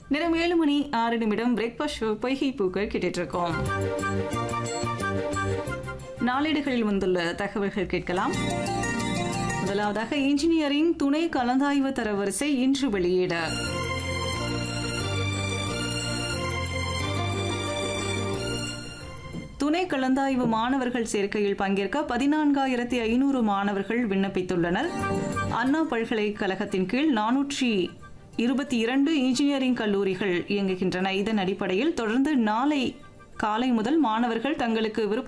நேரம் ஏழு மணி ஆறு நிமிடம் பிரேக்ஃபாஸ்ட் ஷோ பொய்கை பூக்கள் கேட்டுட்டு இருக்கோம் நாளேடுகளில் வந்துள்ள தகவல்கள் கேட்கலாம் முதலாவதாக இன்ஜினியரிங் துணை கலந்தாய்வு தரவரிசை இன்று வெளியீடு துணை கலந்தாய்வு மாணவர்கள் சேர்க்கையில் பங்கேற்க பதினான்காயிரத்தி ஐநூறு மாணவர்கள் விண்ணப்பித்துள்ளனர் அண்ணா பல்கலைக்கழகத்தின் கீழ் நானூற்றி இருபத்தி இரண்டு இன்ஜினியரிங் கல்லூரிகள் இயங்குகின்றன இதன் அடிப்படையில் தொடர்ந்து நாளை காலை முதல் மாணவர்கள் தங்களுக்கு விருப்ப